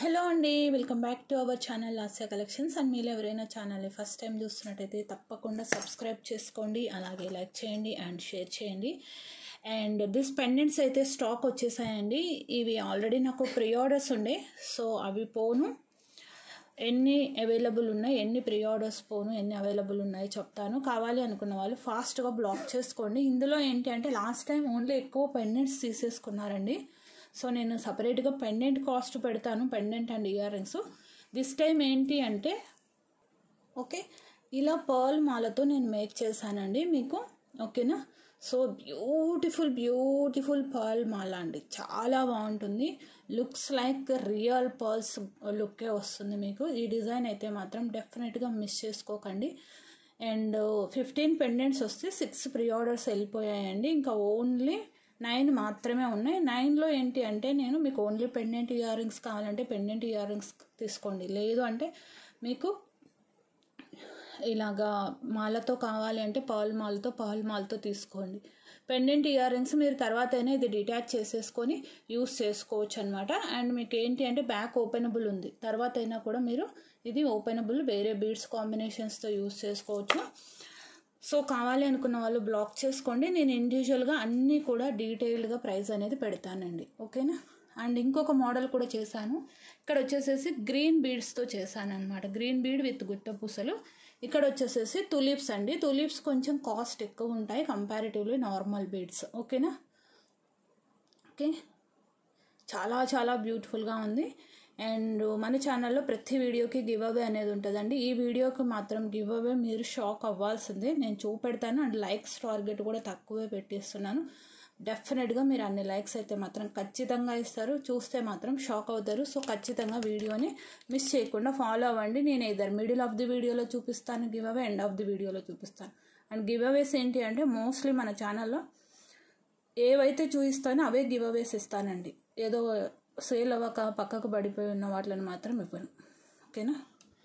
hello అండి welcome back to our channel Lasya collections and మీరు ఎవరైనా ఛానల్ని ఫస్ట్ టైం చూస్తున్నట్టయితే తప్పకుండా సబ్స్క్రైబ్ చేసుకోండి అలాగే లైక్ చేయండి అండ్ షేర్ చేయండి అండ్ దిస్ పెండెంట్స్ అయితే స్టాక్ వచ్చేసాయండి ఇవి ఆల్రెడీ నాకు ప్రీ ఆర్డర్స్ ఉండే సో అవి పోను ఎన్ని అవైలబుల్ ఉన్నాయి ఎన్ని ప్రీ ఆర్డర్స్ పోను ఎన్ని అవైలబుల్ ఉన్నాయి చెప్తాను కావాలి అనుకున్న వాళ్ళు ఫాస్ట్గా బ్లాక్ చేసుకోండి ఇందులో ఏంటి అంటే లాస్ట్ టైం ఓన్లీ ఎక్కువ పెండెంట్స్ తీసేసుకున్నారండి సో నేను సపరేట్గా పెండెంట్ కాస్ట్ పెడతాను pendant and earrings this time ఏంటి అంటే ఓకే ఇలా పర్ల్ మాలతో నేను మేక్ చేశానండి మీకు ఓకేనా సో బ్యూటిఫుల్ బ్యూటిఫుల్ పర్ల్ మాల అండి చాలా బాగుంటుంది లుక్స్ లైక్ రియల్ పర్ల్స్ లుక్కే వస్తుంది మీకు ఈ డిజైన్ అయితే మాత్రం డెఫినెట్గా మిస్ చేసుకోకండి అండ్ ఫిఫ్టీన్ పెండెంట్స్ వస్తే సిక్స్ ప్రీ ఆర్డర్స్ వెళ్ళిపోయాయండి ఇంకా ఓన్లీ నైన్ మాత్రమే ఉన్నాయి నైన్లో ఏంటి అంటే నేను మీకు ఓన్లీ పెండెంట్ ఇయర్ రింగ్స్ కావాలంటే పెండెంట్ ఇయర్ రింగ్స్ తీసుకోండి లేదు అంటే మీకు ఇలాగా మాలతో కావాలి అంటే పర్ల్ మాలతో పర్ల్ మాలతో తీసుకోండి పెండెంట్ ఇయర్ రింగ్స్ మీరు తర్వాత అయినా ఇది డిటాచ్ చేసేసుకొని యూస్ చేసుకోవచ్చు అనమాట అండ్ మీకు ఏంటి అంటే బ్యాక్ ఓపెనబుల్ ఉంది తర్వాత అయినా కూడా మీరు ఇది ఓపెనబుల్ వేరే బీడ్స్ కాంబినేషన్స్తో యూస్ చేసుకోవచ్చు సో కావాలి అనుకున్న వాళ్ళు బ్లాక్ చేసుకోండి నేను ఇండివిజువల్గా అన్నీ కూడా డీటెయిల్డ్గా ప్రైస్ అనేది పెడతానండి ఓకేనా అండ్ ఇంకొక మోడల్ కూడా చేశాను ఇక్కడ వచ్చేసేసి గ్రీన్ బీడ్స్తో చేశాను అనమాట గ్రీన్ బీడ్ విత్ గుట్ట పూసలు ఇక్కడ వచ్చేసేసి తులిప్స్ అండి తులిప్స్ కొంచెం కాస్ట్ ఎక్కువ ఉంటాయి కంపారిటివ్లీ నార్మల్ బీడ్స్ ఓకేనా ఓకే చాలా చాలా బ్యూటిఫుల్గా ఉంది అండ్ మన ఛానల్లో ప్రతి వీడియోకి గివ్ అవే అనేది ఉంటుందండి ఈ వీడియోకి మాత్రం గివ్ అవే మీరు షాక్ అవ్వాల్సిందే నేను చూపెడతాను అండ్ లైక్స్ టార్గెట్ కూడా తక్కువే పెట్టిస్తున్నాను డెఫినెట్గా మీరు అన్ని లైక్స్ అయితే మాత్రం ఖచ్చితంగా ఇస్తారు చూస్తే మాత్రం షాక్ అవుతారు సో ఖచ్చితంగా వీడియోని మిస్ చేయకుండా ఫాలో అవ్వండి నేను ఇద్దరు మిడిల్ ఆఫ్ ది వీడియోలో చూపిస్తాను give away end of the వీడియోలో చూపిస్తాను అండ్ గివ్ అవేస్ ఏంటి అంటే మోస్ట్లీ మన ఛానల్లో ఏవైతే చూపిస్తానో అవే గివ్ అవేస్ ఇస్తానండి ఏదో సేల్ అవ్వక పక్కకు పడిపోయి ఉన్న వాటిని మాత్రం ఇవ్వను ఓకేనా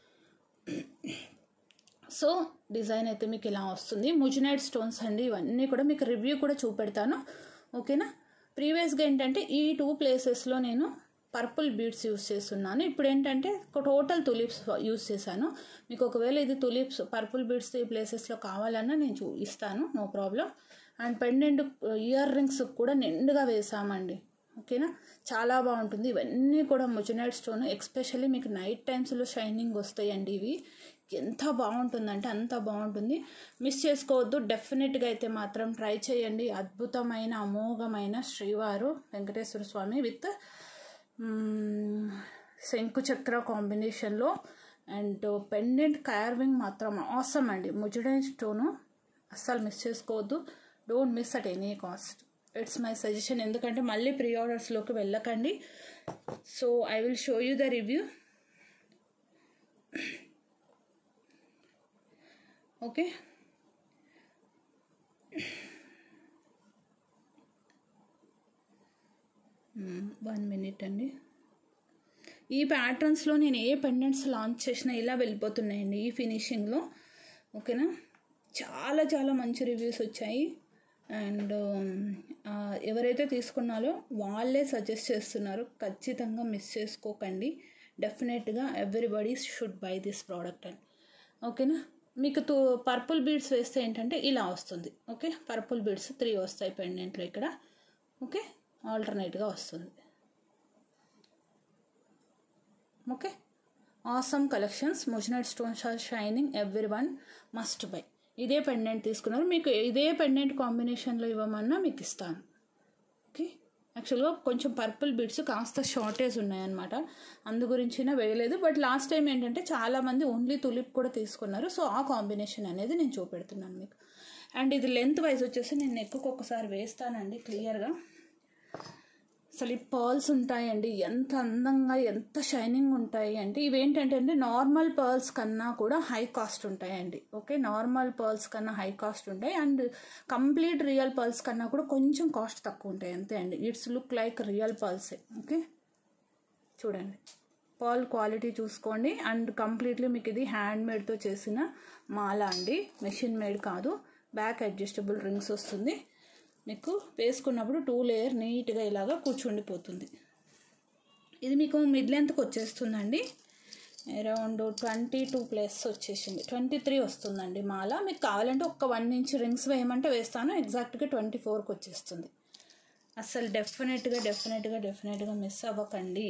సో డిజైన్ అయితే మీకు ఇలా వస్తుంది ముజినైడ్ స్టోన్స్ అండి ఇవన్నీ కూడా మీకు రివ్యూ కూడా చూపెడతాను ఓకేనా ప్రీవియస్గా ఏంటంటే ఈ టూ ప్లేసెస్లో నేను పర్పుల్ బీడ్స్ యూస్ చేస్తున్నాను ఇప్పుడు ఏంటంటే టోటల్ తులిప్స్ యూస్ చేశాను మీకు ఒకవేళ ఇది తులిప్స్ పర్పుల్ బీడ్స్ ఈ ప్లేసెస్లో కావాలన్నా నేను చూ ఇస్తాను no problem and pendant earrings కూడా నిండుగా వేసామండి ఓకేనా చాలా బాగుంటుంది ఇవన్నీ కూడా ముజనైడ్ స్టోన్ ఎక్స్పెషల్లీ మీకు నైట్ టైమ్స్లో షైనింగ్ వస్తాయండి ఇవి ఎంత బాగుంటుందంటే అంత బాగుంటుంది మిస్ చేసుకోవద్దు డెఫినెట్గా అయితే మాత్రం ట్రై చేయండి అద్భుతమైన అమోఘమైన శ్రీవారు వెంకటేశ్వర స్వామి విత్ శంకుచక్ర కాంబినేషన్లో అండ్ పెండెంట్ కార్వింగ్ మాత్రం ఆసమ్ అండి ముజడైన్ స్టోను అస్సలు మిస్ చేసుకోవద్దు don't miss at any cost it's my suggestion ఎందుకంటే మళ్ళీ ప్రీ ఆర్డర్స్లోకి వెళ్ళకండి so I will show you the review okay one minute అండి ఈ ప్యాటర్న్స్లో నేను ఏ పెండెంట్స్ లాంచ్ చేసినా ఇలా వెళ్ళిపోతున్నాయండి ఈ ఫినిషింగ్లో ఓకేనా చాలా చాలా మంచి రివ్యూస్ వచ్చాయి అండ్ ఎవరైతే తీసుకున్నారో వాళ్ళే సజెస్ట్ చేస్తున్నారు ఖచ్చితంగా మిస్ చేసుకోకండి డెఫినెట్గా everybody should buy this product అని ఓకేనా మీకు టూ పర్పుల్ బీడ్స్ వేస్తే ఏంటంటే ఇలా వస్తుంది ఓకే పర్పుల్ బీడ్స్ త్రీ వస్తాయి పెండెంట్లో ఇక్కడ ఓకే ఆల్టర్నేట్గా వస్తుంది okay awesome collections moissanite stones are shining every one must buy ఇదే పెండెంట్ తీసుకున్నారు మీకు ఇదే పెండెంట్ కాంబినేషన్లో ఇవ్వమన్నా మీకు ఇస్తాను ఓకే యాక్చువల్గా కొంచెం పర్పుల్ బిడ్స్ కాస్త షార్టేజ్ ఉన్నాయన్నమాట అందు గురించిన వేయలేదు బట్ లాస్ట్ టైం ఏంటంటే చాలామంది ఓన్లీ తులిప్ కూడా తీసుకున్నారు సో ఆ కాంబినేషన్ అనేది నేను చూపెడుతున్నాను మీకు అండ్ ఇది లెంత్ వైజ్ వచ్చేసి నేను నెక్కు ఒకసారి వేస్తానండి క్లియర్గా అసలు ఈ పర్ల్స్ ఉంటాయండి ఎంత అందంగా ఎంత షైనింగ్ ఉంటాయి అంటే ఇవేంటంటే అండి నార్మల్ పర్ల్స్ కన్నా కూడా హై కాస్ట్ ఉంటాయండి ఓకే నార్మల్ పర్ల్స్ కన్నా హై కాస్ట్ ఉంటాయి అండ్ కంప్లీట్ రియల్ పర్ల్స్ కన్నా కూడా కొంచెం కాస్ట్ తక్కువ ఉంటాయి అంతే అండి ఇట్స్ లుక్ లైక్ రియల్ పర్ల్సే ఓకే చూడండి పర్ల్ క్వాలిటీ చూసుకోండి అండ్ కంప్లీట్లీ మీకు ఇది హ్యాండ్ మేడ్తో చేసిన మాల అండి మెషిన్ మేడ్ కాదు బ్యాక్ అడ్జస్టబుల్ రింగ్స్ వస్తుంది మీకు వేసుకున్నప్పుడు టూ లేయర్ నీట్గా ఇలాగా కూర్చుండిపోతుంది ఇది మీకు మిడ్ లెంత్కి వచ్చేస్తుందండి అరౌండ్ ట్వంటీ టూ ప్లస్ వచ్చేసింది ట్వంటీ త్రీ వస్తుందండి మాల మీకు కావాలంటే ఒక్క వన్ ఇంచ్ రింగ్స్ వేయమంటే వేస్తాను ఎగ్జాక్ట్గా ట్వంటీ ఫోర్కి వచ్చేస్తుంది అసలు డెఫినెట్గా డెఫినెట్గా డెఫినెట్గా మిస్ అవ్వకండి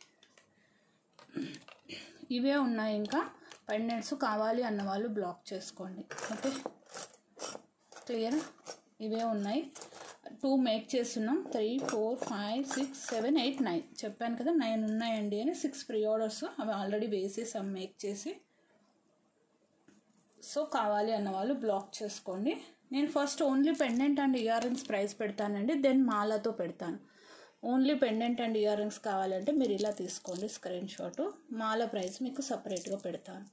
ఇవే ఉన్నాయి ఇంకా పెండెంట్స్ కావాలి అన్న వాళ్ళు బ్లాక్ చేసుకోండి ఓకే క్లియర్ ఇవే ఉన్నాయి టూ మేక్ చేస్తున్నాం three four five six seven eight nine చెప్పాను కదా నైన్ ఉన్నాయండి అని సిక్స్ ప్రీ ఆర్డర్స్ అవి ఆల్రెడీ వేసేసాం మేక్ చేసి సో కావాలి అన్న వాళ్ళు బ్లాక్ చేసుకోండి నేను first only pendant and earrings price పెడతానండి దెన్ మాలతో పెడతాను only pendant and earrings కావాలంటే మీరు ఇలా తీసుకోండి స్క్రీన్ షాట్ మాల ప్రైస్ మీకు సపరేట్గా పెడతాను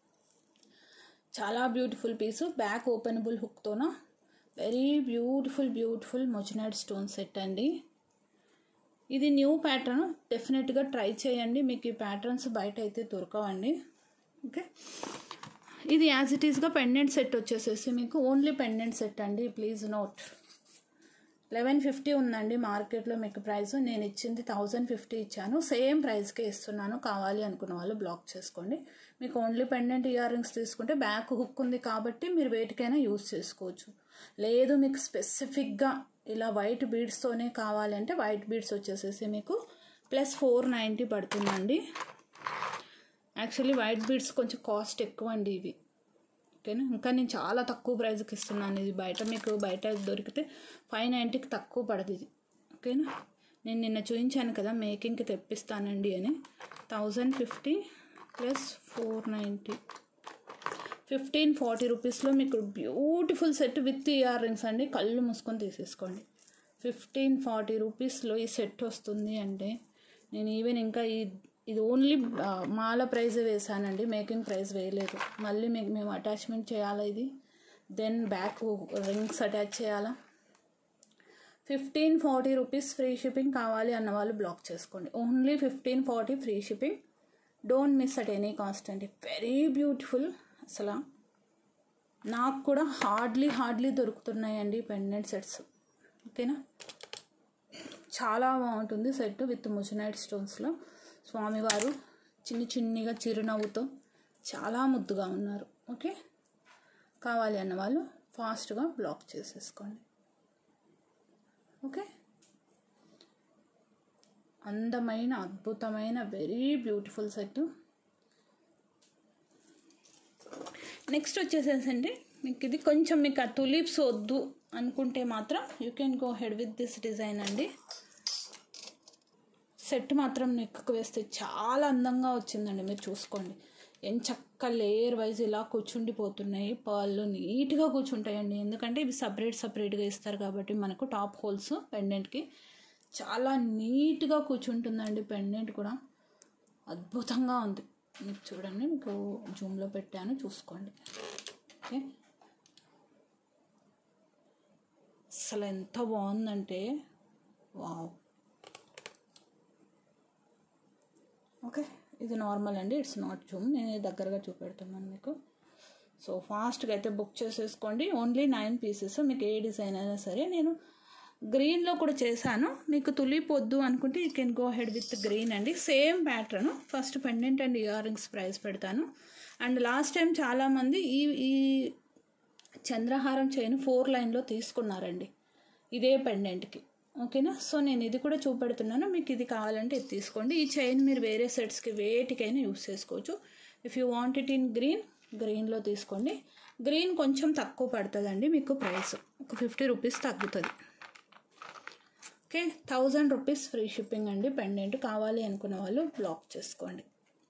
చాలా బ్యూటిఫుల్ పీసు బ్యాక్ ఓపెనబుల్ హుక్తోన very beautiful beautiful moissanite stone set అండి ఇది న్యూ ప్యాటర్న్ డెఫినెట్గా ట్రై చేయండి మీకు ఈ ప్యాటర్న్స్ బయట అయితే దొరకవండి ఓకే ఇది యాజ్ ఇట్ ఈస్గా పెండెంట్ సెట్ వచ్చేసేసి మీకు ఓన్లీ పెండెంట్ సెట్ అండి ప్లీజ్ నోట్ లెవెన్ ఫిఫ్టీ ఉందండి మార్కెట్లో మీకు ప్రైస్ నేను ఇచ్చింది థౌజండ్ ఫిఫ్టీ ఇచ్చాను సేమ్ ప్రైస్కే ఇస్తున్నాను కావాలి అనుకున్న వాళ్ళు బ్లాక్ చేసుకోండి మీకు ఓన్లీ పెండెంట్ ఇయర్ రింగ్స్ తీసుకుంటే బ్యాక్ హుక్ ఉంది కాబట్టి మీరు వేటికైనా యూస్ చేసుకోవచ్చు లేదు మీకు స్పెసిఫిక్గా ఇలా వైట్ బీడ్స్తోనే కావాలంటే వైట్ బీడ్స్ వచ్చేసేసి మీకు ప్లస్ ఫోర్ నైంటీ పడుతుందండి యాక్చువల్లీ వైట్ బీడ్స్ కొంచెం కాస్ట్ ఎక్కువ అండి ఇవి ఓకేనా ఇంకా నేను చాలా తక్కువ ప్రైస్కి ఇస్తున్నాను ఇది బయట మీకు బయట దొరికితే ఫైవ్ నైంటీకి తక్కువ పడదు ఇది ఓకేనా నేను నిన్న చూపించాను కదా మేకింగ్కి తెప్పిస్తానండి అని thousand fifty plus four ninety fifteen forty రూపీస్లో మీకు beautiful set with earrings అండి కళ్ళు మూసుకొని తీసేసుకోండి ఫిఫ్టీన్ ఫార్టీ రూపీస్లో ఈ సెట్ వస్తుంది అంటే నేను ఈవెన్ ఇంకా ఈ ఇది ఓన్లీ మాల ప్రైజ్ వేసానండి మేకింగ్ ప్రైస్ వేయలేదు మళ్ళీ మీకు మేము అటాచ్మెంట్ చేయాలా ఇది దెన్ బ్యాక్ రింగ్స్ అటాచ్ చేయాలా fifteen forty rupees free shipping కావాలి అన్న వాళ్ళు బ్లాక్ చేసుకోండి only fifteen forty free shipping don't miss at any cost అండి వెరీ బ్యూటిఫుల్ అసలు నాకు కూడా హార్డ్లీ హార్డ్లీ దొరుకుతున్నాయండి పెండెంట్ సెట్స్ ఓకేనా చాలా బాగుంటుంది సెట్ విత్ ముజనైట్ స్టోన్స్లో స్వామివారు చిన్ని చిన్నిగా చిరునవ్వుతో చాలా ముద్దుగా ఉన్నారు ఓకే కావాలి అన్న వాళ్ళు ఫాస్ట్గా బ్లాక్ చేసేసుకోండి ఓకే అందమైన అద్భుతమైన వెరీ బ్యూటిఫుల్ సెట్ నెక్స్ట్ వచ్చేసేసండి మీకు ఇది కొంచెం మీకు ఆ తులిప్స్ వద్దు అనుకుంటే మాత్రం you can go head with this design అండి సెట్ మాత్రం నెక్కు వేస్తే చాలా అందంగా వచ్చిందండి మీరు చూసుకోండి ఎంత చక్క లేయర్ వైజ్ ఇలా కూర్చుండిపోతున్నాయి పళ్ళు నీట్గా కూర్చుంటాయండి ఎందుకంటే ఇవి సపరేట్ సపరేట్గా ఇస్తారు కాబట్టి మనకు టాప్ హోల్స్ పెండెంట్కి చాలా నీట్గా కూర్చుంటుందండి పెండెంట్ కూడా అద్భుతంగా ఉంది మీకు చూడండి మీకు జూమ్లో పెట్టాను చూసుకోండి ఓకే అసలు ఎంత బాగుందంటే వావ్ ఓకే ఇది నార్మల్ అండి ఇట్స్ నాట్ జూమ్ నేను దగ్గరగా చూపెడుతున్నాను మీకు సో ఫాస్ట్గా అయితే బుక్ చేసేసుకోండి ఓన్లీ నైన్ పీసెస్ మీకు ఏ డిజైన్ అయినా సరే నేను గ్రీన్లో కూడా చేశాను మీకు తులిప్ వద్దు అనుకుంటే you can go head with green అండి same pattern first pendant and earrings price పెడతాను అండ్ లాస్ట్ టైం చాలామంది ఈ ఈ చంద్రహారం చైన్ ఫోర్ లైన్లో తీసుకున్నారండి ఇదే పెండెంట్కి ఓకేనా సో నేను ఇది కూడా చూపెడుతున్నాను మీకు ఇది కావాలంటే ఇది తీసుకోండి ఈ చైన్ మీరు వేరే సెట్స్కి వేటికైనా యూస్ చేసుకోవచ్చు if you want it in green గ్రీన్లో తీసుకోండి గ్రీన్ కొంచెం తక్కువ పడుతుందండి మీకు ప్రైస్ ఒక ఫిఫ్టీ రూపీస్ తగ్గుతుంది okay thousand rupees free shipping అండి పెండెంట్ కావాలి అనుకున్న వాళ్ళు బ్లాక్ చేసుకోండి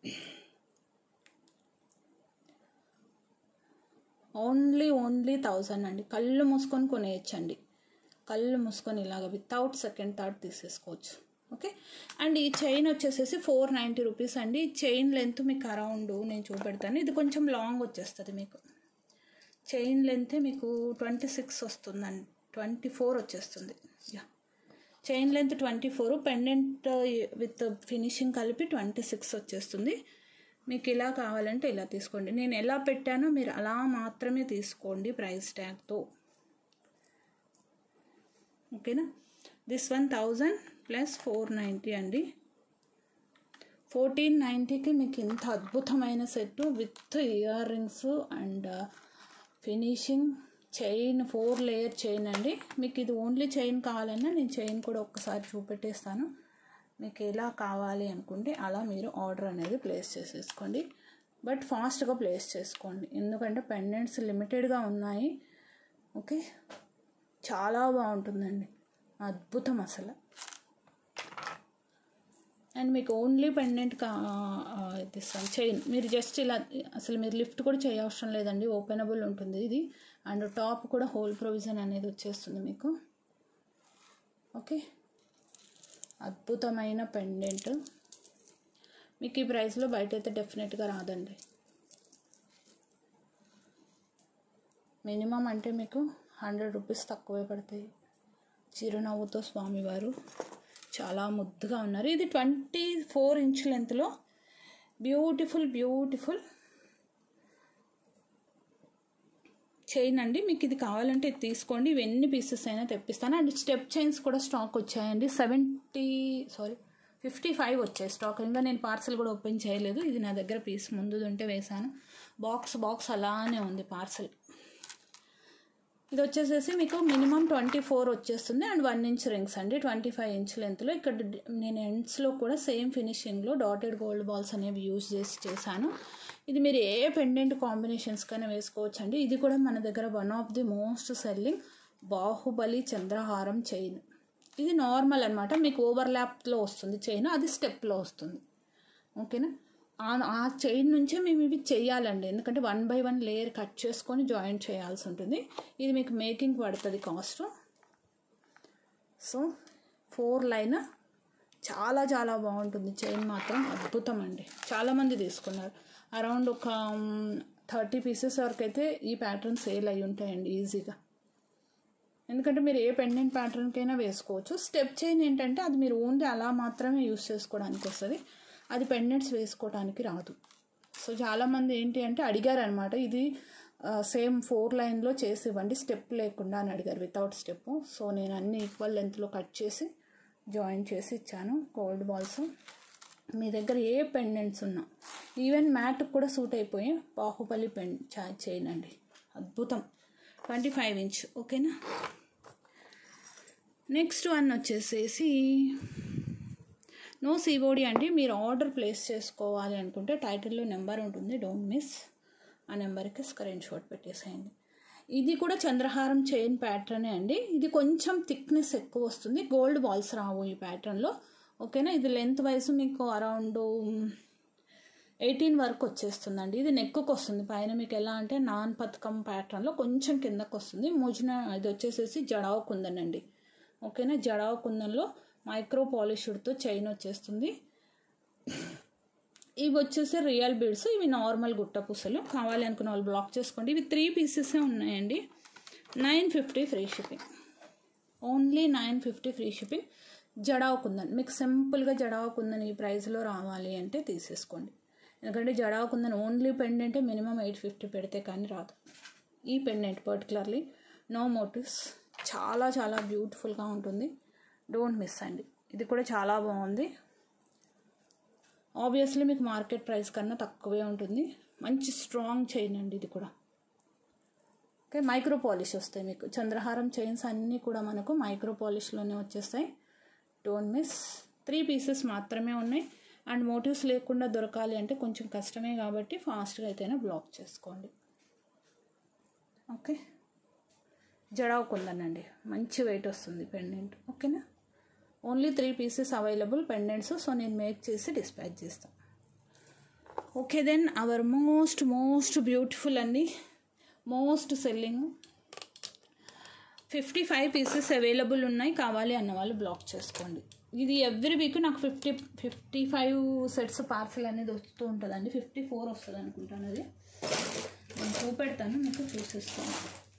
ఓన్లీ ఓన్లీ థౌజండ్ అండి కళ్ళు మూసుకొని కొనేయచ్చండి కళ్ళు మూసుకొని ఇలాగ వితౌట్ సెకండ్ థాట్ తీసేసుకోవచ్చు ఓకే అండ్ ఈ చైన్ వచ్చేసేసి ఫోర్ నైంటీ రూపీస్ అండి ఈ చైన్ లెంత్ మీకు అరౌండ్ నేను చూపెడతాను ఇది కొంచెం లాంగ్ వచ్చేస్తుంది మీకు చైన్ లెంత్ మీకు ట్వంటీ సిక్స్ వస్తుందండి ట్వంటీ ఫోర్ వచ్చేస్తుంది yeah chain length twenty four pendant with finishing కలిపి ట్వంటీ సిక్స్ వచ్చేస్తుంది మీకు ఇలా కావాలంటే ఇలా తీసుకోండి నేను ఎలా పెట్టానో మీరు అలా మాత్రమే తీసుకోండి ప్రైస్ ట్యాగ్తో ఓకేనా this one thousand plus four ninety అండి ఫోర్టీన్ నైంటీకి మీకు ఇంత అద్భుతమైన set with earrings and finishing chain four layer chain అండి మీకు ఇది ఓన్లీ చైన్ కావాలన్నా నేను చైన్ కూడా ఒక్కసారి చూపెట్టేస్తాను మీకు ఎలా కావాలి అనుకుంటే అలా మీరు ఆర్డర్ అనేది ప్లేస్ చేసేసుకోండి బట్ ఫాస్ట్గా ప్లేస్ చేసుకోండి ఎందుకంటే పెండెంట్స్ లిమిటెడ్గా ఉన్నాయి ఓకే చాలా బాగుంటుందండి అద్భుతం అసలు అండ్ మీకు ఓన్లీ పెండెంట్ కా ఇది చైన్ మీరు జస్ట్ ఇలా అసలు మీరు లిఫ్ట్ కూడా చేయవసరం లేదండి ఓపెనబుల్ ఉంటుంది ఇది అండ్ టాప్ కూడా హోల్ ప్రొవిజన్ అనేది వచ్చేస్తుంది మీకు ఓకే అద్భుతమైన పెండెంట్ మీకు ఈ ప్రైస్లో బయట అయితే డెఫినెట్గా రాదండి మినిమం అంటే మీకు హండ్రెడ్ రూపీస్ తక్కువే పడతాయి చిరునవ్వుతో స్వామివారు చాలా ముద్దుగా ఉన్నారు ఇది ట్వంటీ ఫోర్ ఇంచ్ లెంత్లో బ్యూటిఫుల్ బ్యూటిఫుల్ చైన్ అండి మీకు ఇది కావాలంటే ఇది తీసుకోండి ఇవి ఎన్ని పీసెస్ అయినా తెప్పిస్తాను అండ్ స్టెప్ చైన్స్ కూడా స్టాక్ వచ్చాయండి సెవెంటీ సారీ ఫిఫ్టీ ఫైవ్ వచ్చాయి స్టాక్ ఇంకా నేను పార్సల్ కూడా ఓపెన్ చేయలేదు ఇది నా దగ్గర పీస్ ముందు ఉంటే వేశాను బాక్స్ బాక్స్ అలానే ఉంది పార్సల్ ఇది వచ్చేసేసి మీకు మినిమం ట్వంటీ ఫోర్ వచ్చేస్తుంది అండ్ వన్ ఇంచ్ రింగ్స్ అండి ట్వంటీ ఫైవ్ ఇంచ్ లెంత్లో ఇక్కడ డి- నేను ఎండ్స్లో కూడా సేమ్ ఫినిషింగ్లో డాటెడ్ గోల్డ్ బాల్స్ అనేవి యూజ్ చేసి చేశాను ఇది మీరు ఏ పెండెంట్ కాంబినేషన్స్ కైనా వేసుకోవచ్చు అండి ఇది కూడా మన దగ్గర one of the most selling Baahubali చంద్రహారం చైన్ ఇది నార్మల్ అనమాట మీకు ఓవర్లాప్లో వస్తుంది చైన్ అది స్టెప్లో వస్తుంది ఓకేనా ఆ- ఆ చైన్ నుంచే మేము ఇవి చేయాలండి ఎందుకంటే one by one layer cut చేసుకొని జాయింట్ చేయాల్సి ఉంటుంది ఇది మీకు మేకింగ్ పడుతుంది కాస్ట్ సో ఫోర్ లైన్ చాలా చాలా బాగుంటుంది చైన్ మాత్రం అద్భుతం అండి చాలామంది తీసుకున్నారు అరౌండ్ ఒక థర్టీ పీసెస్ వరకు అయితే ఈ ప్యాటర్న్ సేల్ అయి ఉంటాయండి ఈజీగా ఎందుకంటే మీరు ఏ పెండెంట్ ప్యాటర్న్కైనా వేసుకోవచ్చు స్టెప్ చైన్ ఏంటంటే అది మీరు ఓన్లీ అలా మాత్రమే యూస్ చేసుకోవడానికి వస్తుంది అది పెండెంట్స్ వేసుకోవడానికి రాదు సో చాలామంది ఏంటి అంటే అడిగారు అనమాట ఇది సేమ్ ఫోర్ లైన్లో చేసి ఇవ్వండి స్టెప్ లేకుండా అని అడిగారు వితౌట్ స్టెప్ సో నేను అన్ని ఈక్వల్ లెంత్లో కట్ చేసి జాయిన్ చేసి ఇచ్చాను గోల్డ్ బాల్స్ మీ దగ్గర ఏ పెండెంట్స్ ఉన్నా ఈవెన్ మ్యాట్ కూడా సూట్ అయిపోయి బాహుబలి పెన్ చైన్ అండి అద్భుతం ట్వంటీ ఫైవ్ ఇంచ్ ఓకేనా నెక్స్ట్ వన్ వచ్చేసేసి నో సివోడి అండి మీరు ఆర్డర్ ప్లేస్ చేసుకోవాలి అనుకుంటే టైటిల్లో నెంబర్ ఉంటుంది డోంట్ మిస్ ఆ నెంబర్కి స్క్రీన్ షాట్ పెట్టేసేయండి ఇది కూడా చంద్రహారం చైన్ ప్యాటర్నే అండి ఇది కొంచెం థిక్నెస్ ఎక్కువ వస్తుంది గోల్డ్ బాల్స్ రావు ఈ ప్యాటర్న్లో ఓకేనా ఇది లెంత్ వైజ్ మీకు అరౌండ్ ఎయిటీన్ వరకు వచ్చేస్తుందండి ఇది నెక్కు వస్తుంది పైన మీకు ఎలా అంటే నాన్ పథకం ప్యాటర్న్లో కొంచెం కిందకు వస్తుంది ముజిన ఇది వచ్చేసేసి జడావు కుందన్ అండి ఓకేనా జడావు కుందన్లో మైక్రో పాలిష్డ్తో చైన్ వచ్చేస్తుంది ఇవి వచ్చేసి రియల్ బీడ్స్ ఇవి నార్మల్ గుట్ట పూసలు కావాలి అనుకున్న వాళ్ళు బ్లాక్ చేసుకోండి ఇవి త్రీ పీసెసే ఉన్నాయండి nine fifty free shipping only nine fifty free shipping jadau kundan మీకు సింపుల్గా జడావు కుందన్ ఈ ప్రైస్లో రావాలి అంటే తీసేసుకోండి ఎందుకంటే జడావు కుందన్ ఓన్లీ పెండెంటే మినిమం ఎయిట్ ఫిఫ్టీ పెడితే కానీ రాదు ఈ పెండెంట్ పర్టికులర్లీ నో మోటివ్స్ చాలా చాలా బ్యూటిఫుల్గా ఉంటుంది డోంట్ మిస్ అండి ఇది కూడా చాలా బాగుంది ఆబ్వియస్లీ మీకు మార్కెట్ ప్రైస్ కన్నా తక్కువే ఉంటుంది మంచి స్ట్రాంగ్ చైన్ అండి ఇది కూడా ఓకే మైక్రో పాలిష్ వస్తాయి మీకు చంద్రహారం చైన్స్ అన్నీ కూడా మనకు మైక్రో పాలిష్లోనే వచ్చేస్తాయి డోంట్ మిస్ త్రీ పీసెస్ మాత్రమే ఉన్నాయి అండ్ మోటివ్స్ లేకుండా దొరకాలి అంటే కొంచెం కష్టమే కాబట్టి ఫాస్ట్గా అయితేనే బ్లాక్ చేసుకోండి ఓకే జడావు కుందనండి మంచి వెయిట్ వస్తుంది పెండెంట్ ఓకేనా only three pieces available pendants so నేను మేక్ చేసి డిస్పాచ్ చేస్తాను okay then our most most beautiful అండి most selling fifty five pieces available ఉన్నాయి కావాలి అన్న వాళ్ళు బ్లాక్ చేసుకోండి ఇది ఎవ్రీ వీక్ నాకు fifty fifty five sets parcel అనేది వస్తూ ఉంటుందండి ఫిఫ్టీ ఫోర్ వస్తుంది అనుకుంటాను అది నేను చూపెడతాను మీకు చూసిస్తాను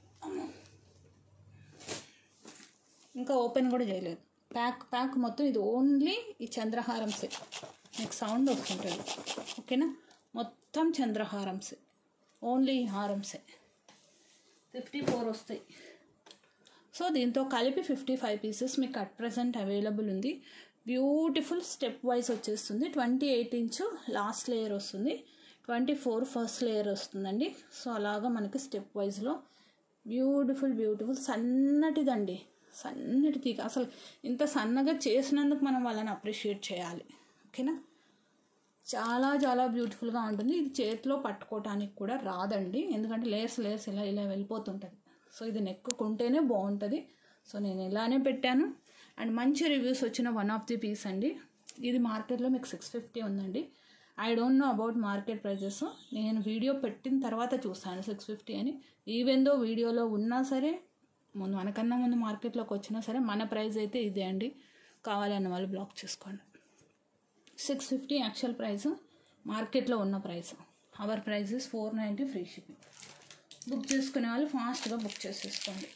ఇంకా ఓపెన్ కూడా చేయలేదు ప్యాక్ ప్యాక్ మొత్తం ఇది ఓన్లీ ఈ చంద్రహారం సెట్ మీకు సౌండ్ వస్తుంటుంది ఓకేనా మొత్తం చంద్రహారంసే ఓన్లీ ఈ హారంసే ఫిఫ్టీ ఫోర్ వస్తాయి సో దీంతో కలిపి ఫిఫ్టీ ఫైవ్ పీసెస్ మీకు అట్ ప్రజెంట్ అవైలబుల్ ఉంది బ్యూటిఫుల్ స్టెప్ వైజ్ వచ్చేస్తుంది twenty eight inch last layer వస్తుంది ట్వంటీ ఫోర్ ఫస్ట్ లేయర్ వస్తుందండి సో అలాగా మనకి స్టెప్ వైజ్లో బ్యూటిఫుల్ బ్యూటిఫుల్ సన్నటిదండి సన్నటి తీగ అసలు ఇంత సన్నగా చేసినందుకు మనం వాళ్ళని అప్రిషియేట్ చేయాలి ఓకేనా చాలా చాలా బ్యూటిఫుల్గా ఉంటుంది ఇది చేతిలో పట్టుకోవటానికి కూడా రాదండి ఎందుకంటే లేయర్స్ లేయర్స్ ఇలా ఇలా వెళ్ళిపోతుంటుంది సో ఇది నెక్కుకుంటేనే బాగుంటుంది సో నేను ఇలానే పెట్టాను అండ్ మంచి రివ్యూస్ వచ్చిన వన్ ఆఫ్ ది పీస్ అండి ఇది మార్కెట్లో మీకు సిక్స్ ఫిఫ్టీ ఉందండి I don't know about market prices నేను వీడియో పెట్టిన తర్వాత చూసాను సిక్స్ ఫిఫ్టీ అని ఈవెన్ దో వీడియోలో ఉన్నా సరే ముందు మనకన్నా ముందు మార్కెట్లోకి వచ్చినా సరే మన ప్రైస్ అయితే ఇదే అండి కావాలన్న వాళ్ళు బ్లాక్ చేసుకోండి సిక్స్ ఫిఫ్టీ యాక్చువల్ ప్రైస్ మార్కెట్లో ఉన్న price our price is four ninety free shipping book చేసుకునే వాళ్ళు ఫాస్ట్గా బుక్ చేసేసుకోండి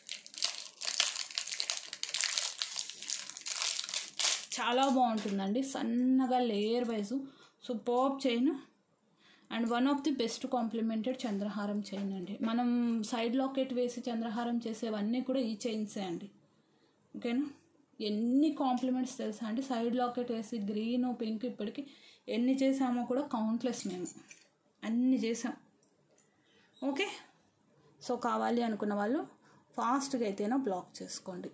చాలా బాగుంటుందండి సన్నగా layer wise superb chain and one of the best complemented చంద్రహారం చైన్ అండి మనం సైడ్ లాకెట్ వేసి చంద్రహారం చేసేవన్నీ కూడా ఈ చైన్సే అండి ఓకేనా ఎన్ని కాంప్లిమెంట్స్ తెలుసా అండి సైడ్ లాకెట్ వేసి గ్రీన్ పింక్ ఇప్పటికి ఎన్ని చేసామో కూడా కౌంట్లెస్ మేము అన్ని చేసాం ఓకే సో కావాలి అనుకున్న వాళ్ళు ఫాస్ట్గా అయితేనో బ్లాక్ చేసుకోండి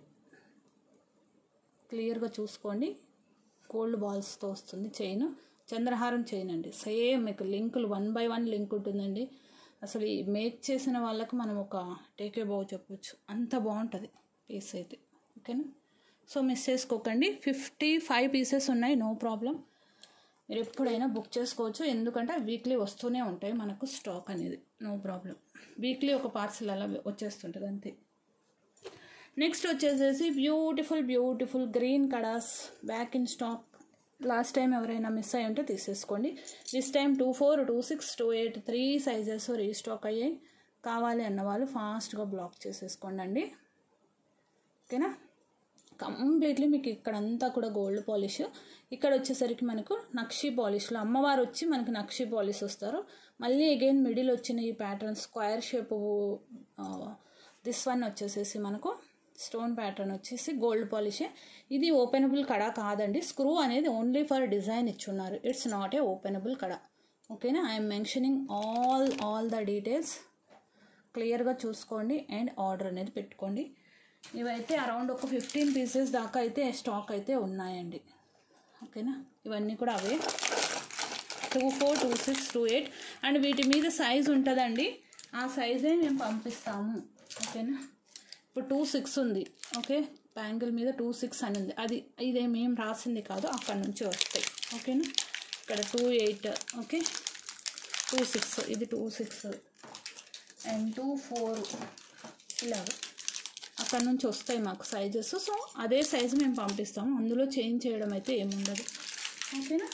క్లియర్గా చూసుకోండి గోల్డ్ బాల్స్తో వస్తుంది చైన్ చంద్రహారం చైన్ అండి సేమ్ మీకు లింకులు వన్ బై వన్ లింక్ ఉంటుందండి అసలు ఈ మేక్ చేసిన వాళ్ళకి మనం ఒక టేకే బావ్ చెప్పొచ్చు అంత బాగుంటుంది పీస్ అయితే ఓకేనా సో మిస్ చేసుకోకండి ఫిఫ్టీ ఫైవ్ పీసెస్ ఉన్నాయి నో ప్రాబ్లం మీరు ఎప్పుడైనా బుక్ చేసుకోవచ్చు ఎందుకంటే వీక్లీ వస్తూనే ఉంటాయి మనకు స్టాక్ అనేది నో ప్రాబ్లం వీక్లీ ఒక పార్సల్ అలా వచ్చేస్తుంటుంది అంతే నెక్స్ట్ వచ్చేసేసి beautiful beautiful green kadas back in stock last time ఎవరైనా మిస్ అయ్యి ఉంటే తీసేసుకోండి this time two four two six two eight three sizes restock అయ్యాయి కావాలి అన్న వాళ్ళు ఫాస్ట్గా బ్లాక్ చేసేసుకోండి అండి ఓకేనా కంప్లీట్లీ మీకు ఇక్కడంతా కూడా గోల్డ్ పాలిష్ ఇక్కడ వచ్చేసరికి మనకు నక్షి పాలిష్లో అమ్మవారు వచ్చి మనకు నక్షి పాలిష్ వస్తారు మళ్ళీ అగైన్ మిడిల్ వచ్చిన ఈ pattern square shape this one వచ్చేసేసి మనకు స్టోన్ ప్యాటర్న్ వచ్చేసి గోల్డ్ పాలిషే ఇది ఓపెనబుల్ కడ కాదండి స్క్రూ అనేది ఓన్లీ ఫర్ డిజైన్ ఇచ్చున్నారు it's not a openable kada ఓకేనా I'm mentioning all all the details క్లియర్గా చూసుకోండి అండ్ ఆర్డర్ అనేది పెట్టుకోండి ఇవైతే అరౌండ్ ఒక ఫిఫ్టీన్ పీసెస్ దాకా అయితే స్టాక్ అయితే ఉన్నాయండి ఓకేనా ఇవన్నీ కూడా అవే two four two six two eight and వీటి మీద సైజ్ ఉంటుందండి ఆ సైజే మేము పంపిస్తాము ఓకేనా ఇప్పుడు టూ సిక్స్ ఉంది ఓకే బ్యాంగిల్ మీద టూ సిక్స్ అని ఉంది అది ఇదేమేం రాసింది కాదు అక్కడ నుంచి వస్తాయి ఓకేనా ఇక్కడ two eight okay two six ఇది two six and two four ఇలాగ అక్కడ నుంచి వస్తాయి మాకు సైజెస్ సో అదే సైజు మేము పంపిస్తాము అందులో చేంజ్ చేయడం అయితే ఏముండదు ఓకేనా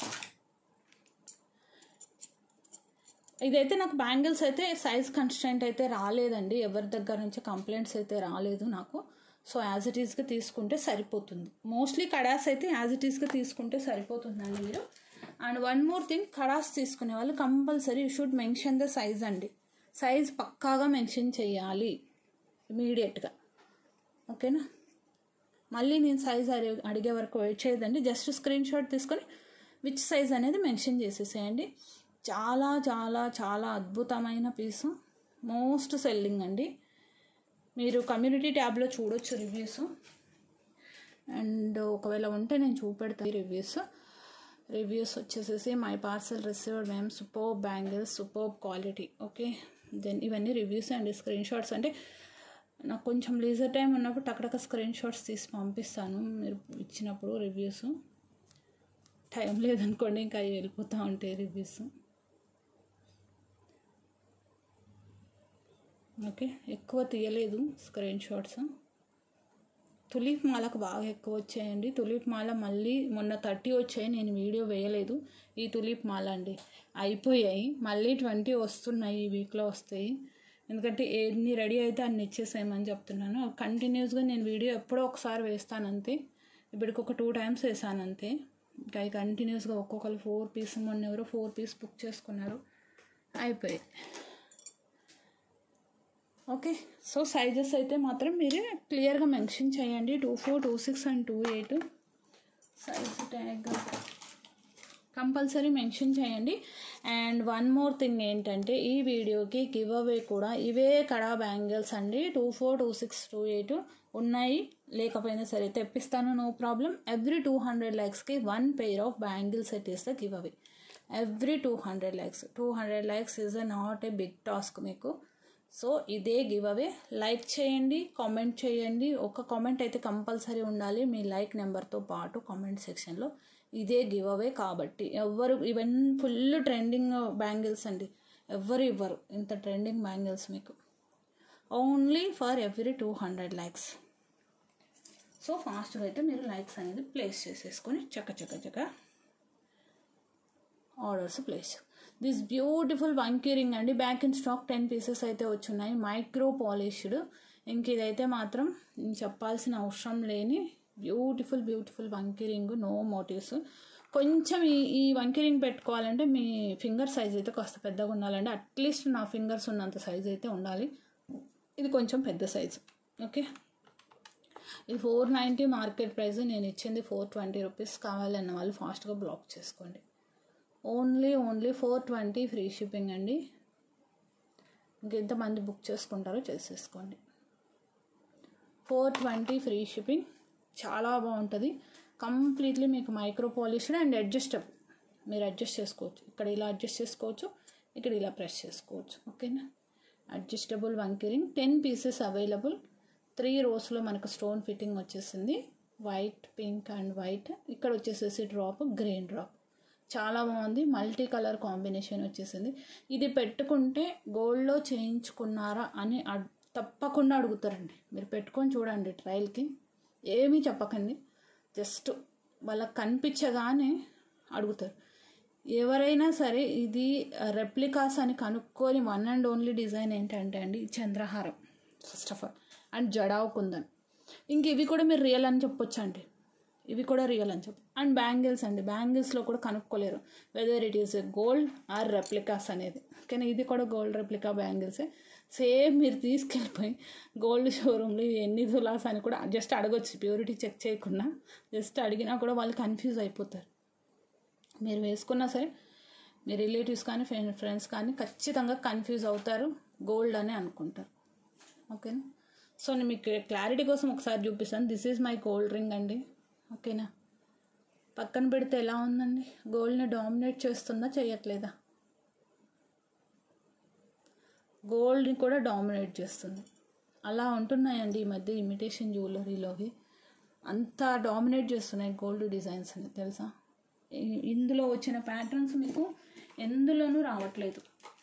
ఇదైతే నాకు బ్యాంగిల్స్ అయితే సైజ్ కన్స్టెంట్ అయితే రాలేదండి ఎవరి దగ్గర నుంచి కంప్లైంట్స్ అయితే రాలేదు నాకు సో యాజ్ ఇట్ ఈస్గా తీసుకుంటే సరిపోతుంది మోస్ట్లీ కడాస్ అయితే యాజ్ ఇట్ ఈస్గా తీసుకుంటే సరిపోతుందండి మీరు and one more thing kadas తీసుకునే వాళ్ళు compulsory you should mention the size అండి సైజ్ పక్కాగా మెన్షన్ చేయాలి ఇమీడియట్గా ఓకేనా మళ్ళీ నేను సైజ్ అడిగే వరకు వెయిట్ చేయదండి జస్ట్ స్క్రీన్ షాట్ తీసుకొని విచ్ సైజ్ అనేది మెన్షన్ చేసేసేయండి చాలా చాలా చాలా అద్భుతమైన పీసు మోస్ట్ సెల్లింగ్ అండి మీరు కమ్యూనిటీ ట్యాబ్లో చూడొచ్చు రివ్యూస్ అండ్ ఒకవేళ ఉంటే నేను చూపెడతాను రివ్యూస్ రివ్యూస్ వచ్చేసేసి my parcel received ma'am super bangles super quality okay then ఇవన్నీ రివ్యూస్ అండి స్క్రీన్ షాట్స్ అంటే నాకు కొంచెం లీజర్ టైం ఉన్నప్పుడు టక్కడక్క స్క్రీన్ షాట్స్ తీసి పంపిస్తాను మీరు ఇచ్చినప్పుడు రివ్యూస్ టైం లేదనుకోండి ఇంకా అవి వెళ్ళిపోతూ ఉంటాయి రివ్యూస్ ఓకే ఎక్కువ తీయలేదు స్క్రీన్ షాట్స్ తులీప్ మాలకు బాగా ఎక్కువ వచ్చాయండి తులీప్ మాల మళ్ళీ మొన్న థర్టీ వచ్చాయి నేను వీడియో వేయలేదు ఈ తులీప్ మాల అండి అయిపోయాయి మళ్ళీ ట్వంటీ వస్తున్నాయి ఈ వీక్లో వస్తాయి ఎందుకంటే ఎన్ని రెడీ అయితే అన్ని ఇచ్చేసేయమని చెప్తున్నాను కంటిన్యూస్గా నేను వీడియో ఎప్పుడో ఒకసారి వేస్తాను అంతే ఇప్పటికి ఒక టూ టైమ్స్ వేసాను అంతే ఇంకా కంటిన్యూస్గా ఒక్కొక్కరు ఫోర్ పీస్ మొన్న ఎవరో ఫోర్ పీస్ బుక్ చేసుకున్నారు అయిపోయాయి ఓకే సో సైజెస్ అయితే మాత్రం మీరు క్లియర్గా మెన్షన్ చేయండి two four two six and two eight size tag compulsory mention చేయండి అండ్ వన్ మోర్ థింగ్ ఏంటంటే ఈ వీడియోకి గివ్ అవే కూడా ఇవే కడా బ్యాంగిల్స్ అండి two four two six two eight ఉన్నాయి లేకపోయినా సరే తెప్పిస్తాను no problem every two hundred ల్యాక్స్కి one pair of bangle set is the giveaway every two hundred likes two hundred likes is a not a big task మీకు so ఇదే giveaway like చేయండి comment చేయండి ఒక comment అయితే compulsory ఉండాలి మీ like నెంబర్తో పాటు కామెంట్ సెక్షన్లో ఇదే గివ్ అవే కాబట్టి ఎవ్వరు ఈవెన్ ఫుల్ ట్రెండింగ్ బ్యాంగిల్స్ అండి ఎవ్వరు ఇవ్వరు ఇంత ట్రెండింగ్ బ్యాంగిల్స్ మీకు only for every two hundred likes so ఫాస్ట్గా అయితే మీరు లైక్స్ అనేది ప్లేస్ చేసేసుకొని చక్క చక్క చక్క orders place this beautiful vanki ring అండి back in stock ten pieces అయితే వచ్చున్నాయి మైక్రో పాలిష్డ్ ఇంక ఇదైతే మాత్రం నేను చెప్పాల్సిన అవసరం లేని beautiful beautiful vanki ring no motifs కొంచెం ఈ ఈ వంకీ రింగ్ పెట్టుకోవాలంటే మీ ఫింగర్ సైజ్ అయితే కాస్త పెద్దగా ఉండాలండి అట్లీస్ట్ నా ఫింగర్స్ ఉన్నంత సైజ్ అయితే ఉండాలి ఇది కొంచెం పెద్ద సైజు ఓకే ఇది ఫోర్ నైంటీ మార్కెట్ ప్రైస్ నేను ఇచ్చింది ఫోర్ ట్వంటీ రూపీస్ కావాలన్న వాళ్ళు ఫాస్ట్గా బ్లాక్ చేసుకోండి only only four twenty free shipping అండి ఇంకెంతమంది బుక్ చేసుకుంటారో చేసేసుకోండి ఫోర్ ట్వంటీ ఫ్రీ షిప్పింగ్ చాలా బాగుంటుంది కంప్లీట్లీ మీకు మైక్రో పాలిష్డ్ అండ్ అడ్జస్టబుల్ మీరు అడ్జస్ట్ చేసుకోవచ్చు ఇక్కడ ఇలా అడ్జస్ట్ చేసుకోవచ్చు ఇక్కడ ఇలా ప్రెస్ చేసుకోవచ్చు ఓకేనా adjustable vanki ring ten pieces available three రోస్లో మనకు స్టోన్ ఫిట్టింగ్ వచ్చేసింది వైట్ పింక్ అండ్ వైట్ ఇక్కడ వచ్చేసేసి డ్రాప్ గ్రీన్ డ్రాప్ చాలా బాగుంది మల్టీ కలర్ కాంబినేషన్ వచ్చేసింది ఇది పెట్టుకుంటే గోల్డ్లో చేయించుకున్నారా అని అడ్- తప్పకుండా అడుగుతారండి మీరు పెట్టుకొని చూడండి ట్రయల్కి ఏమీ చెప్పకండి జస్ట్ వాళ్ళకి కనిపించగానే అడుగుతారు ఎవరైనా సరే ఇది రెప్లికాస్ అని కనుక్కొని వన్ అండ్ ఓన్లీ డిజైన్ ఏంటంటే అండి ఈ చంద్రహారం first of all and jadau kundan ఇంక ఇవి కూడా మీరు రియల్ అని చెప్పొచ్చు అండి ఇవి కూడా రియల్ అని చెప్పు అండ్ బ్యాంగిల్స్ అండి బ్యాంగిల్స్లో కూడా కనుక్కోలేరు whether it is gold or replicas అనేది కానీ ఇది కూడా గోల్డ్ రెప్లికా బ్యాంగిల్సే సేమ్ మీరు తీసుకెళ్ళిపోయి గోల్డ్ షోరూమ్లో ఇవి ఎన్ని తులాస్ అని కూడా జస్ట్ అడగొచ్చు ప్యూరిటీ చెక్ చేయకుండా జస్ట్ అడిగినా కూడా వాళ్ళు కన్ఫ్యూజ్ అయిపోతారు మీరు వేసుకున్నా సరే మీ రిలేటివ్స్ కానీ ఫ్రెండ్ ఫ్రెండ్స్ కానీ ఖచ్చితంగా కన్ఫ్యూజ్ అవుతారు గోల్డ్ అని అనుకుంటారు ఓకేనా సో నేను మీకు క్లారిటీ కోసం ఒకసారి చూపిస్తాను this is my gold ring అండి ఓకేనా పక్కన పెడితే ఎలా ఉందండి గోల్డ్ని డామినేట్ చేస్తుందా చేయట్లేదా గోల్డ్ని కూడా డామినేట్ చేస్తుంది అలా ఉంటున్నాయండి ఈ మధ్య ఇమిటేషన్ జ్యువెలరీలోవి అంతా డామినేట్ చేస్తున్నాయి గోల్డ్ డిజైన్స్ అని తెలుసా ఇ- ఇందులో వచ్చిన ప్యాటర్న్స్ మీకు ఎందులోనూ రావట్లేదు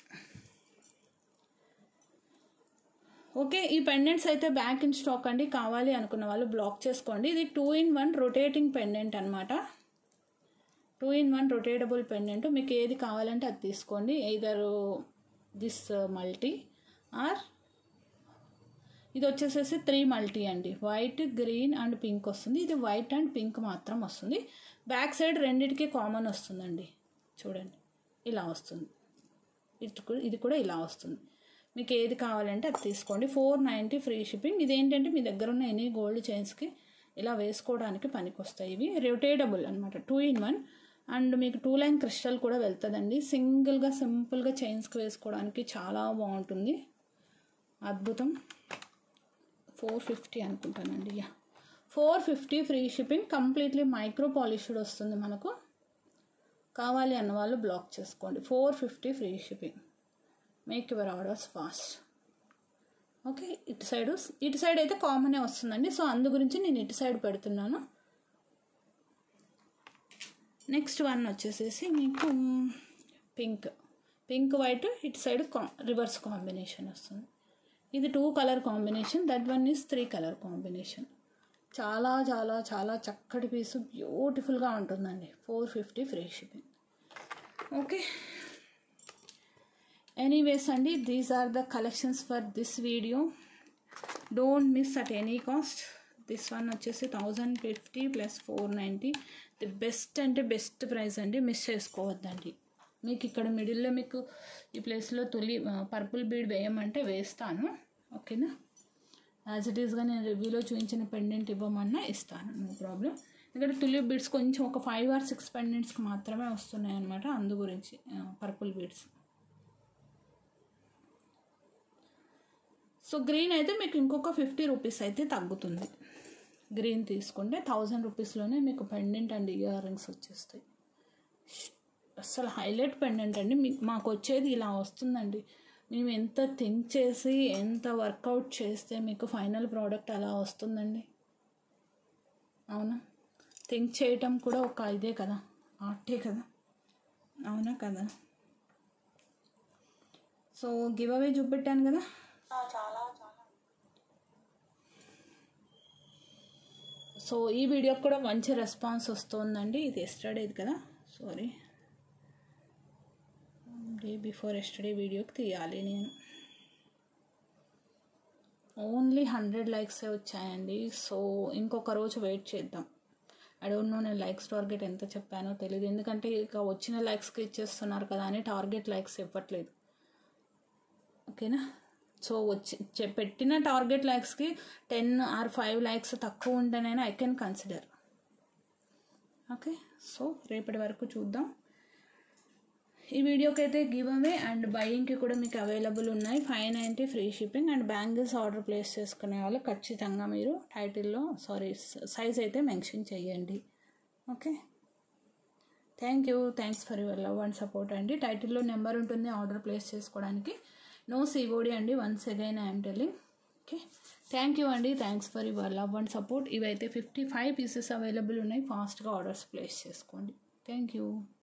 ఓకే ఈ పెండెంట్స్ అయితే బ్యాక్ ఇన్ స్టాక్ అండి కావాలి అనుకున్న వాళ్ళు బ్లాక్ చేసుకోండి ఇది two in one rotating pendant అనమాట two in one rotatable pendant మీకు ఏది కావాలంటే అది తీసుకోండి ఎయిదర్ దిస్ మల్టీ ఆర్ ఇది వచ్చేసేసి త్రీ మల్టీ అండి వైట్ గ్రీన్ అండ్ పింక్ వస్తుంది ఇది వైట్ అండ్ పింక్ మాత్రం వస్తుంది బ్యాక్ సైడ్ రెండిటికి కామన్ వస్తుందండి చూడండి ఇలా వస్తుంది ఇటు కూడా ఇది కూడా ఇలా వస్తుంది మీకు ఏది కావాలంటే అది తీసుకోండి ఫోర్ నైంటీ ఫ్రీ షిప్పింగ్ ఇదేంటంటే మీ దగ్గర ఉన్న ఎనీ గోల్డ్ చైన్స్కి ఇలా వేసుకోవడానికి పనికొస్తాయి ఇవి రొటేటబుల్ అనమాట టూ ఇన్ వన్ అండ్ మీకు టూ లైన్ క్రిస్టల్ కూడా వెళ్తుందండి సింగిల్గా సింపుల్గా చైన్స్కి వేసుకోవడానికి చాలా బాగుంటుంది అద్భుతం ఫోర్ ఫిఫ్టీ అనుకుంటానండి yeah four fifty free shipping completely micro polished వస్తుంది మనకు కావాలి అన్న వాళ్ళు బ్లాక్ చేసుకోండి four fifty free shipping make your orders fast okay ఇటు సైడ్ ఇటు సైడ్ అయితే కామనే వస్తుందండి సో అందు గురించి నేను ఇటు సైడ్ పెడుతున్నాను నెక్స్ట్ వన్ వచ్చేసేసి మీకు పింక్ పింక్ వైట్ ఇటు సైడ్ కా రివర్స్ కాంబినేషన్ వస్తుంది ఇది two colour combination that one is three colour combination చాలా చాలా చాలా చక్కటి పీసు బ్యూటిఫుల్గా ఉంటుందండి four fifty free shipping okay anyways అండి these are the collections for this video don't miss at any cost this one వచ్చేసి thousand fifty plus four ninety the best అంటే best price అండి మిస్ చేసుకోవద్దండి మీకు ఇక్కడ మిడిల్లో మీకు ఈ ప్లేస్లో తొలి పర్పుల్ బీడ్ వేయమంటే వేస్తాను ఓకేనా యాజ్ ఇట్ ఈస్గా నేను రివ్యూలో చూపించిన పెండెంట్ ఇవ్వమన్నా ఇస్తాను నో ప్రాబ్లం ఎందుకంటే తులిప్ బీడ్స్ కొంచెం ఒక ఫైవ్ ఆర్ సిక్స్ పెండెంట్స్కి మాత్రమే వస్తున్నాయి అనమాట అందు గురించి పర్పుల్ బీడ్స్ సో గ్రీన్ అయితే మీకు ఇంకొక ఫిఫ్టీ రూపీస్ అయితే తగ్గుతుంది గ్రీన్ తీసుకుంటే థౌజండ్ రూపీస్లోనే మీకు పెండెంట్ అండ్ ఇయర్ రింగ్స్ వచ్చేస్తాయి అసలు హైలైట్ పెండెంట్ అండి మీకు మాకు వచ్చేది ఇలా వస్తుందండి మేము ఎంత థింక్ చేసి ఎంత వర్కౌట్ చేస్తే మీకు ఫైనల్ ప్రోడక్ట్ అలా వస్తుందండి అవునా థింక్ చేయటం కూడా ఒక ఇదే కదా ఆర్టే కదా అవునా కదా సో గివ్ అవే చూపెట్టాను కదా చాలా చాలా సో ఈ వీడియోకి కూడా మంచి రెస్పాన్స్ వస్తుందండి ఇది ఎస్టర్డేది కదా సారీ డే బిఫోర్ ఎస్టర్డే వీడియోకి తీయాలి నేను ఓన్లీ హండ్రెడ్ లైక్సే వచ్చాయండి సో ఇంకొక రోజు వెయిట్ చేద్దాం ఐ డోంట్ నో నేను లైక్స్ టార్గెట్ ఎంత చెప్పానో తెలియదు ఎందుకంటే ఇక వచ్చిన లైక్స్కి ఇచ్చేస్తున్నారు కదా అని టార్గెట్ లైక్స్ ఇవ్వట్లేదు ఓకేనా సో వచ్చి చె- పెట్టిన టార్గెట్ లైక్స్కి టెన్ ఆర్ ఫైవ్ లైక్స్ తక్కువ ఉంటేనైనా I can consider okay so రేపటి వరకు చూద్దాం ఈ వీడియోకి అయితే గివ్ అవే అండ్ బయింగ్కి కూడా మీకు అవైలబుల్ ఉన్నాయి five ninety free shipping and bangles order place చేసుకునే వాళ్ళు ఖచ్చితంగా మీరు టైటిల్లో సారీ సైజ్ అయితే మెన్షన్ చేయండి okay thank you thanks for your love and support అండి టైటిల్లో నెంబర్ ఉంటుంది ఆర్డర్ ప్లేస్ చేసుకోవడానికి నో సివోడి అండి once again I'm telling okay thank you అండి thanks for your love and support ఇవైతే ఫిఫ్టీ ఫైవ్ పీసెస్ అవైలబుల్ ఉన్నాయి ఫాస్ట్గా orders place చేసుకోండి థ్యాంక్ యూ